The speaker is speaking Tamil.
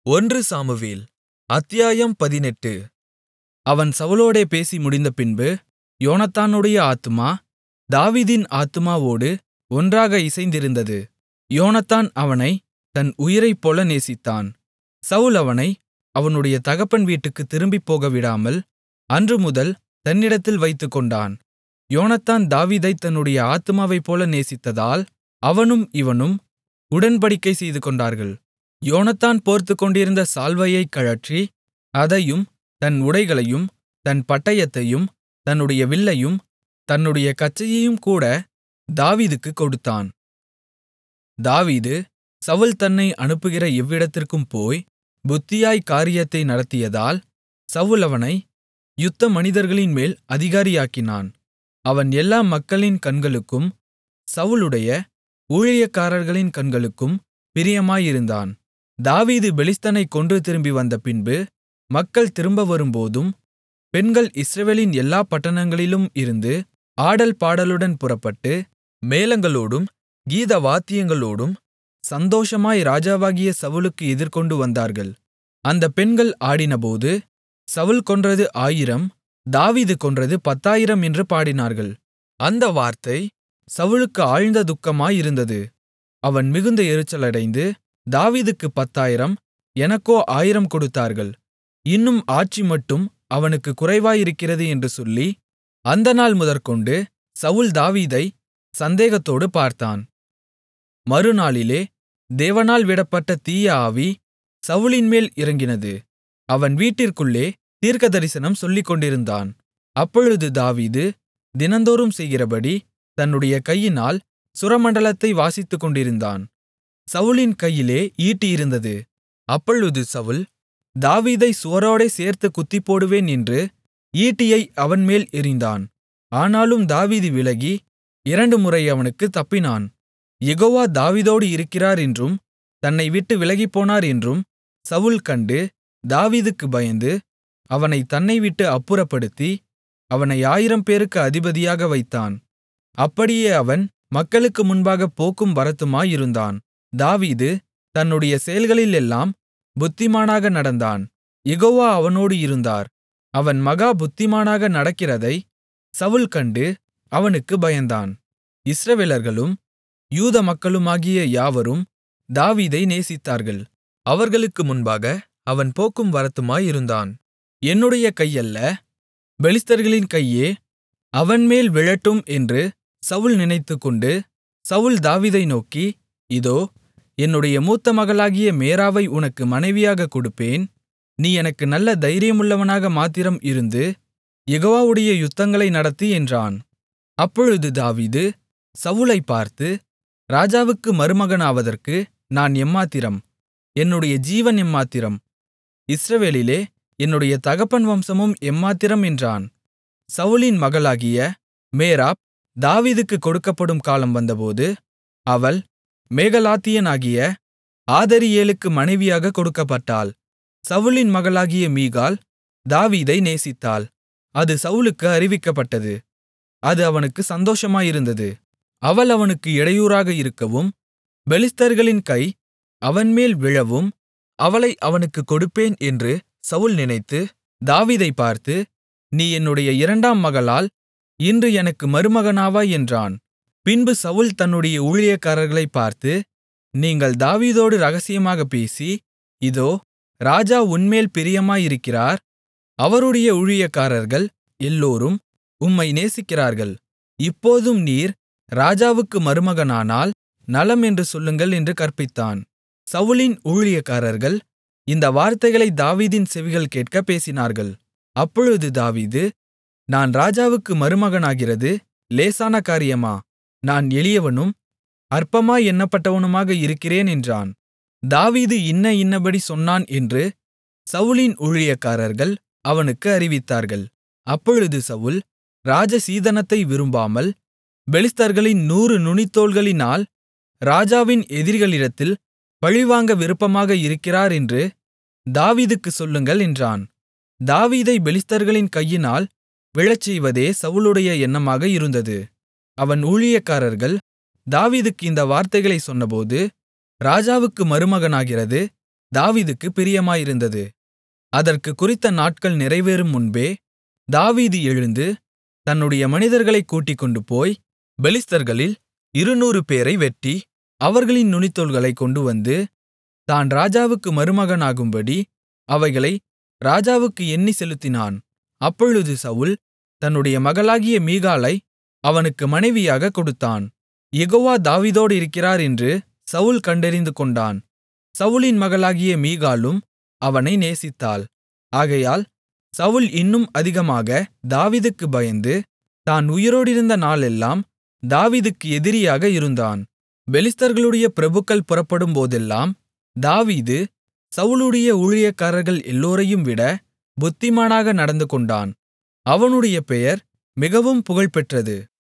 ஒன்று சாமுவேல் அத்தியாயம் பதினெட்டு அவன் சவுலோடே பேசி முடிந்தபின்பு யோனத்தானுடைய ஆத்துமா தாவீதின் ஆத்துமாவோடு ஒன்றாக இசைந்திருந்தது யோனத்தான் அவனைத் தன் உயிரைப்போல நேசித்தான் சவுல் அவனை அவனுடைய தகப்பன் வீட்டுக்குத் திரும்பிப் போகவிடாமல் அன்றுமுதல் தன்னிடத்தில் வைத்துக்கொண்டான் யோனத்தான் தாவீதைத் தன்னுடைய ஆத்துமாவைப்போல நேசித்ததால் அவனும் இவனும் உடன்படிக்கை செய்துகொண்டார்கள் யோனத்தான் போர்த்துக்கொண்டிருந்த சால்வையைக் கழற்றி அதையும் தன் உடைகளையும் தன் பட்டயத்தையும் தன்னுடைய வில்லையும் தன்னுடைய கச்சையையும்கூட தாவீதுக்குக் கொடுத்தான் தாவீது சவுல் தன்னை அனுப்புகிற எவ்விடத்திற்கும் போய் புத்தியாய்க் காரியத்தை நடத்தியதால் சவுல் அவனை யுத்த மனிதர்களின்மேல் அதிகாரியாக்கினான் அவன் எல்லா மக்களின் கண்களுக்கும் சவுலுடைய ஊழியக்காரர்களின் கண்களுக்கும் பிரியமாயிருந்தான் தாவீது பெலிஸ்தனைக் கொன்று திரும்பி வந்தபின்பு மக்கள் திரும்ப வரும்போதும் பெண்கள் இஸ்ரவேலின் எல்லா பட்டணங்களிலும் இருந்து ஆடல் பாடலுடன் புறப்பட்டு மேளங்களோடும் கீதவாத்தியங்களோடும் சந்தோஷமாய் ராஜாவாகிய சவுலுக்கு எதிர்கொண்டு வந்தார்கள் அந்தப் பெண்கள் ஆடினபோது சவுல் கொன்றது ஆயிரம் தாவீது கொன்றது பத்தாயிரம் என்று பாடினார்கள் அந்த வார்த்தை சவுலுக்கு ஆழ்ந்த துக்கமாயிருந்தது அவன் மிகுந்த எரிச்சலடைந்து தாவீதுக்குப் பத்தாயிரம் எனக்கோ ஆயிரம் கொடுத்தார்கள் இன்னும் ஆட்சி மட்டும் அவனுக்குக் குறைவாயிருக்கிறது என்று சொல்லி அந்த நாள் முதற்கொண்டு சவுல் தாவீதை சந்தேகத்தோடு பார்த்தான் மறுநாளிலே தேவனால் விடப்பட்ட தீய ஆவி சவுலின்மேல் இறங்கினது அவன் வீட்டிற்குள்ளே தீர்க்கதரிசனம் சொல்லிக்கொண்டிருந்தான் அப்பொழுது தாவீது தினந்தோறும் செய்கிறபடி தன்னுடைய கையினால் சுரமண்டலத்தை வாசித்துக்கொண்டிருந்தான் சவுலின் கையிலே ஈட்டி இருந்தது அப்பொழுது சவுல் தாவீதை சுவரோடே சேர்த்து குத்திப்போடுவேன் என்று ஈட்டியை அவன்மேல் எறிந்தான் ஆனாலும் தாவீது விலகி இரண்டு முறை அவனுக்குத் தப்பினான் யெகோவா தாவீதோடு இருக்கிறார் என்றும் தன்னை விட்டு விலகிப்போனார் என்றும் சவுல் கண்டு தாவீதுக்கு பயந்து அவனைத் தன்னைவிட்டு அப்புறப்படுத்தி அவனை ஆயிரம் பேருக்கு அதிபதியாக வைத்தான் அப்படியே அவன் மக்களுக்கு முன்பாகப் போக்கும் வரத்துமாயிருந்தான் தாவீது தன்னுடைய செயல்களிலெல்லாம் புத்திமானாக நடந்தான் யெகோவா அவனோடு இருந்தார் அவன் மகா புத்திமானாக நடக்கிறதை சவுல் கண்டு அவனுக்கு பயந்தான் இஸ்ரவேலர்களும் யூத மக்களுமாகிய யாவரும் தாவீதை நேசித்தார்கள் அவர்களுக்கு முன்பாக அவன் போக்கும் வரத்துமாயிருந்தான் என்னுடைய கையல்ல பெலிஸ்தர்களின் கையே அவன்மேல் விழட்டும் என்று சவுல் நினைத்துக்கொண்டு சவுல் தாவீதை நோக்கி இதோ என்னுடைய மூத்த மகளாகிய மேராவை உனக்கு மனைவியாகக் கொடுப்பேன் நீ எனக்கு நல்ல தைரியமுள்ளவனாக மாத்திரம் இருந்து யெகோவாவுடைய யுத்தங்களை நடத்தி என்றான் அப்பொழுது தாவீது சவுலைப் பார்த்து ராஜாவுக்கு மருமகனாவதற்கு நான் எம்மாத்திரம் என்னுடைய ஜீவன் எம்மாத்திரம் இஸ்ரவேலிலே என்னுடைய தகப்பன் வம்சமும் எம்மாத்திரம் என்றான் சவுலின் மகளாகிய மேராப் தாவீதுக்குக் கொடுக்கப்படும் காலம் வந்தபோது அவள் மேகலாத்தியனாகிய ஆதரியேலுக்கு மனைவியாகக் கொடுக்கப்பட்டாள் சவுலின் மகளாகிய மீகாள் தாவீதை நேசித்தாள் அது சவுலுக்கு அறிவிக்கப்பட்டது அது அவனுக்கு சந்தோஷமாயிருந்தது அவள் அவனுக்கு இடையூறாக இருக்கவும் பெலிஸ்தர்களின் கை அவன்மேல் விழவும் அவளை அவனுக்குக் கொடுப்பேன் என்று சவுல் நினைத்து தாவீதை பார்த்து நீ என்னுடைய இரண்டாம் மகளால் இன்று எனக்கு மருமகனாவாய் என்றான் பின்பு சவுல் தன்னுடைய ஊழியக்காரர்களைப் பார்த்து நீங்கள் தாவீதோடு இரகசியமாகப் பேசி இதோ ராஜா உன்மேல் பிரியமாயிருக்கிறார் அவருடைய ஊழியக்காரர்கள் எல்லோரும் உம்மை நேசிக்கிறார்கள் இப்போதும் நீர் ராஜாவுக்கு மருமகனானால் நலம் என்று சொல்லுங்கள் என்று கற்பித்தான் சவுலின் ஊழியக்காரர்கள் இந்த வார்த்தைகளை தாவீதின் செவிகள் கேட்கப் பேசினார்கள் அப்பொழுது தாவீது நான் ராஜாவுக்கு மருமகனாகிறது லேசான காரியமா நான் எளியவனும் அற்பமாய் எண்ணப்பட்டவனுமாக இருக்கிறேன் என்றான் தாவீது இன்ன இன்னபடி சொன்னான் என்று சவுலின் ஊழியக்காரர்கள் அவனுக்கு அறிவித்தார்கள் அப்பொழுது சவுல் ராஜசீதனத்தை விரும்பாமல் பெலிஸ்தர்களின் நூறு நுனித்தோல்களினால் ராஜாவின் எதிரிகளிடத்தில் பழிவாங்க விருப்பமாக இருக்கிறார் என்று தாவீதுக்குச் சொல்லுங்கள் என்றான் தாவீதை பெலிஸ்தர்களின் கையினால் விழச்செய்வதே சவுலுடைய எண்ணமாக இருந்தது அவன் ஊழியக்காரர்கள் தாவீதுக்கு இந்த வார்த்தைகளைச் சொன்னபோது ராஜாவுக்கு மருமகனாகிறது தாவீதுக்குப் பிரியமாயிருந்தது அதற்குக் குறித்த நாட்கள் நிறைவேறும் முன்பே தாவீது எழுந்து தன்னுடைய மனிதர்களைக் கூட்டிக்கொண்டுபோய் பெலிஸ்தர்களில் இருநூறு பேரை வெட்டி அவர்களின் நுனித்தோல்களைக் கொண்டுவந்து தான் ராஜாவுக்கு மருமகனாகும்படி அவைகளை ராஜாவுக்கு எண்ணிச் செலுத்தினான் அப்பொழுது சவுல் தன்னுடைய மகளாகிய மீகாளை அவனுக்கு மனைவியாகக் கொடுத்தான் யெகோவா தாவீதோடிருக்கிறார் என்று சவுல் கண்டறிந்து கொண்டான் சவுலின் மகளாகிய மீகாளும் அவனை நேசித்தாள் ஆகையால் சவுல் இன்னும் அதிகமாக தாவீதுக்குப் பயந்து தான் உயிரோடிருந்த நாளெல்லாம் தாவீதுக்கு எதிரியாக இருந்தான் பெலிஸ்தர்களுடைய பிரபுக்கள் புறப்படும்போதெல்லாம் தாவீது சவுலுடைய ஊழியக்காரர்கள் எல்லோரையும் விட புத்திமானாக நடந்துகொண்டான் அவனுடைய பெயர் மிகவும் புகழ்பெற்றது